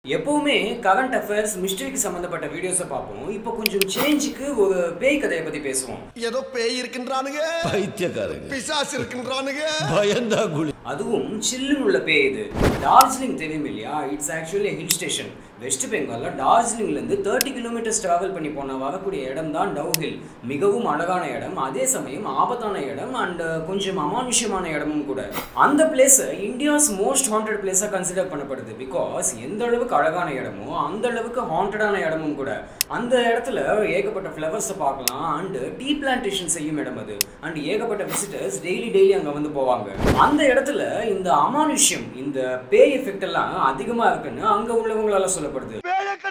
எப்பவுமே current affairs மிஸ்டரிக்கு சம்பந்தப்பட்ட வீடியோஸை பார்ப்போம் இப்போ கொஞ்சம் சேஞ்சுக்கு ஒரு பேய் கதையை பத்தி பேசுவோம் ஏதோ பேய் இருக்கின்றானுங்க பைத்தியக்காரங்க பிசாசு இருக்கின்றானுங்க பயந்தா குளி அதுவும் சில்லுன்னு உள்ள பேய் இது டார்ஜிலிங் தெரியும் இல்லையா it's actually hill station west பெங்காலில் டார்ஜிலிங்லேருந்து தேர்ட்டி கிலோமீட்டர்ஸ் ட்ராவல் பண்ணி போனால் வரக்கூடிய இடம் தான் டவ் ஹில் மிகவும் அழகான இடம் அதே சமயம் ஆபத்தான இடம் அண்ட் கொஞ்சம் அமானுஷ்யமான இடமும் கூட அந்த பிளேஸை இந்தியாஸ் மோஸ்ட் ஹாண்டட் பிளேஸாக கன்சிடர் பண்ணப்படுது பிகாஸ் எந்த அளவுக்கு அழகான இடமோ அந்த அளவுக்கு ஹாண்டடான இடமும் கூட அந்த இடத்துல ஏகப்பட்ட ஃப்ளவர்ஸை பார்க்கலாம் அண்டு டீ பிளான்டேஷன் செய்யும் இடம் அது அண்ட் ஏகப்பட்ட விசிட்டர்ஸ் டெய்லி டெய்லி அங்கே வந்து போவாங்க அந்த இடத்துல இந்த அமானுஷ்யம் இந்த பேய் எஃபெக்ட் எல்லாம் அதிகமாக இருக்குன்னு அங்கே உள்ளவங்களால சொல்லப்படுது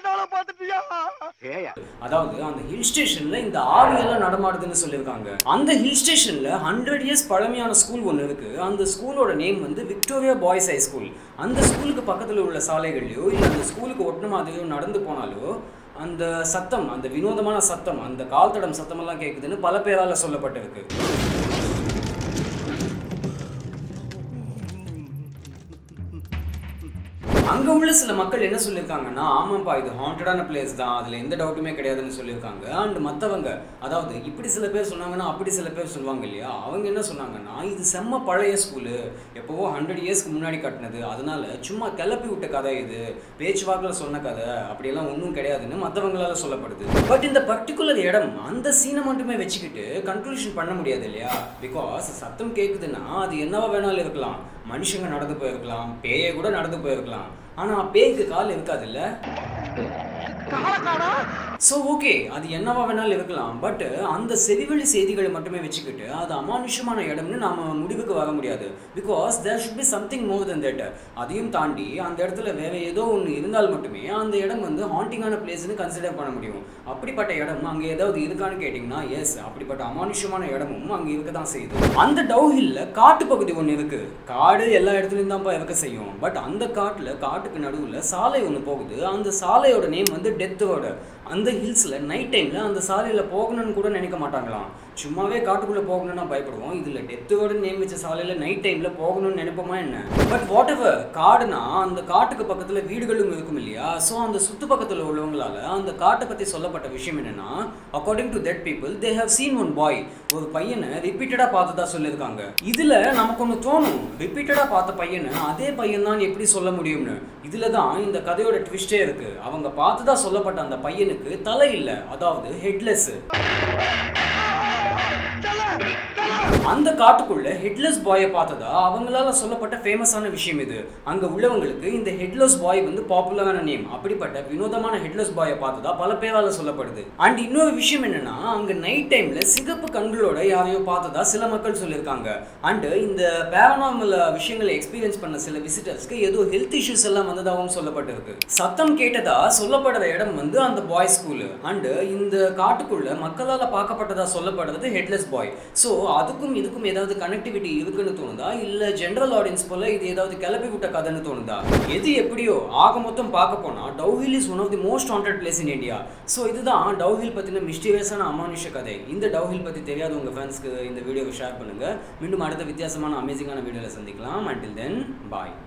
அதாவது அந்த ஹில் ஸ்டேஷன்ல இந்த ஆவியெல்லாம் நடமாடுதுன்னு சொல்லியிருக்காங்க அந்த ஹில் ஸ்டேஷன்ல ஹண்ட்ரட் இயர்ஸ் பழமையான ஸ்கூல் ஒன்று இருக்கு அந்த ஸ்கூலோட நேம் வந்து விக்டோரியா பாய்ஸ் ஹை ஸ்கூல் அந்த ஸ்கூலுக்கு பக்கத்தில் உள்ள சாலைகள்லையோ இல்லை அந்த ஸ்கூலுக்கு ஒட்டின மாதிரியோ நடந்து போனாலோ அந்த சத்தம் அந்த வினோதமான சத்தம் அந்த கால் தடம் சத்தமெல்லாம் கேட்குதுன்னு பல பேரால சொல்லப்பட்டிருக்கு அங்க உள்ள சில மக்கள் என்ன சொல்லியிருக்காங்கன்னா ஆமாப்பா இது ஹாண்டடான பிளேஸ் தான் அதுல எந்த டவுட்டுமே கிடையாதுன்னு சொல்லியிருக்காங்க அண்ட் மத்தவங்க அதாவது இப்படி சில பேர் சொன்னாங்கன்னா அப்படி சில பேர் சொல்லுவாங்க இல்லையா அவங்க என்ன சொன்னாங்கன்னா இது செம்ம பழைய ஸ்கூலு எப்போவோ ஹண்ட்ரட் இயர்ஸ்க்கு முன்னாடி கட்டினது அதனால சும்மா கிளப்பி விட்ட கதை இது பேச்சுவாக்கில் சொன்ன கதை அப்படியெல்லாம் ஒன்றும் கிடையாதுன்னு மற்றவங்களால சொல்லப்படுது பட் இந்த பர்டிகுலர் இடம் அந்த சீனை மட்டுமே வச்சுக்கிட்டு கன்க்ளூஷன் பண்ண முடியாது இல்லையா பிகாஸ் சத்தம் கேட்குதுன்னா அது என்னவா வேணாலும் இருக்கலாம் மனுஷங்க நடந்து போயிருக்கலாம் பேயை கூட நடந்து போயிருக்கலாம் ஆனா பேய்க்கு கால் இருக்காதுல்ல ஸோ ஓகே அது என்னவா வேணாலும் இருக்கலாம் பட் அந்த செவிவழி செய்திகளை மட்டுமே வச்சுக்கிட்டு அது அமானுஷமான இடம்னு நாம முடிவுக்கு வர முடியாது because there should be something more than that அதையும் தாண்டி அந்த இடத்துல வேற ஏதோ ஒன்று இருந்தால் மட்டுமே அந்த இடம் வந்து ஹாண்டிங்கான பிளேஸ்னு கன்சிடர் பண்ண முடியும் அப்படிப்பட்ட இடம் அங்கே ஏதாவது இருக்கான்னு கேட்டிங்கன்னா எஸ் அப்படிப்பட்ட அமானுஷமான இடமும் அங்கே இருக்க தான் செய்யுது அந்த டவு ஹில்ல காட்டு பகுதி ஒன்று இருக்கு காடு எல்லா இடத்துலையும் தான்ப்பா இருக்க செய்யும் பட் அந்த காட்டில் காட்டுக்கு நடுவில் சாலை ஒன்று போகுது அந்த சாலையோட நேம் வந்து டெத்தோட அந்த ஹில்ஸில் நைட் டைமில் அந்த சாலையில் போகணும்னு கூட நினைக்க மாட்டாங்களாம் சும்மாவே காட்டுக்குள்ளே போகணும்னா பயப்படுவோம் இதில் டெத்தோட நேம் வச்ச சாலையில் நைட் டைமில் போகணும்னு நினைப்போமா என்ன பட் வாட் எவர் காடுனா அந்த காட்டுக்கு பக்கத்தில் வீடுகளும் இருக்கும் இல்லையா ஸோ அந்த சுற்று பக்கத்தில் உள்ளவங்களால அந்த காட்டை பற்றி சொல்லப்பட்ட விஷயம் என்னன்னா according to that people they have seen one boy ஒரு பையனை ரிப்பீட்டடாக பார்த்ததா சொல்லியிருக்காங்க இதில் நமக்கு ஒன்று தோணும் ரிப்பீட்டடாக பார்த்த பையனை அதே பையன் தான் எப்படி சொல்ல முடியும்னு இதில் தான் இந்த கதையோட ட்விஸ்டே இருக்கு அவங்க பார்த்ததா சொல்லப்பட்ட அந்த பையனுக்கு தலை இல்லை அதாவது ஹெட்லெஸ் அந்த காட்டுக்குள்ள ஹெட்லெஸ் பாயை பார்த்ததா அவங்களால சொல்லப்பட்ட ஃபேமஸான விஷயம் இது அங்க உள்ளவங்களுக்கு இந்த ஹெட்லெஸ் பாய் வந்து பாப்புலரான நேம் அப்படிப்பட்ட வினோதமான ஹெட்லெஸ் பாயை பார்த்ததா பல பேரால சொல்லப்படுது அண்ட் இன்னொரு விஷயம் என்னன்னா அங்க நைட் டைம்ல சிகப்பு கண்களோட யாரையோ பார்த்ததா சில மக்கள் சொல்லியிருக்காங்க அண்ட் இந்த பேரனாமல் விஷயங்களை எக்ஸ்பீரியன்ஸ் பண்ண சில விசிட்டர்ஸ்க்கு ஏதோ ஹெல்த் இஷ்யூஸ் எல்லாம் வந்ததாகவும் சொல்லப்பட்டிருக்கு சத்தம் கேட்டதா சொல்லப்படுற இடம் வந்து அந்த பாய் ஸ்கூலு அண்ட் இந்த காட்டுக்குள்ள மக்களால் பார்க்கப்பட்டதா சொல்லப்படுறது ஹெட்லெஸ் பாய் ஸோ அதுக்கும் இதுக்கும் ஏதாவது கனெக்டிவிட்டி இருக்குன்னு தோணுதா இல்ல ஜென்ரல் ஆடியன்ஸ் போல இது ஏதாவது கிளப்பி விட்ட கதைன்னு தோணுதா எது எப்படியோ ஆக மொத்தம் பார்க்க போனா Dowhill is one of the most haunted place in India so இதுதான் டவுஹில் பத்தின மிஸ்டீரியஸான அமானுஷ கதை இந்த டவுஹில் பத்தி தெரியாத உங்க ஃபேன்ஸ்க்கு இந்த வீடியோவை ஷேர் பண்ணுங்க மீண்டும் அடுத்த வித்தியாசமான அமேசிங்கான வீடியோவில் சந்திக்கலாம் அண்டில் தென் பாய்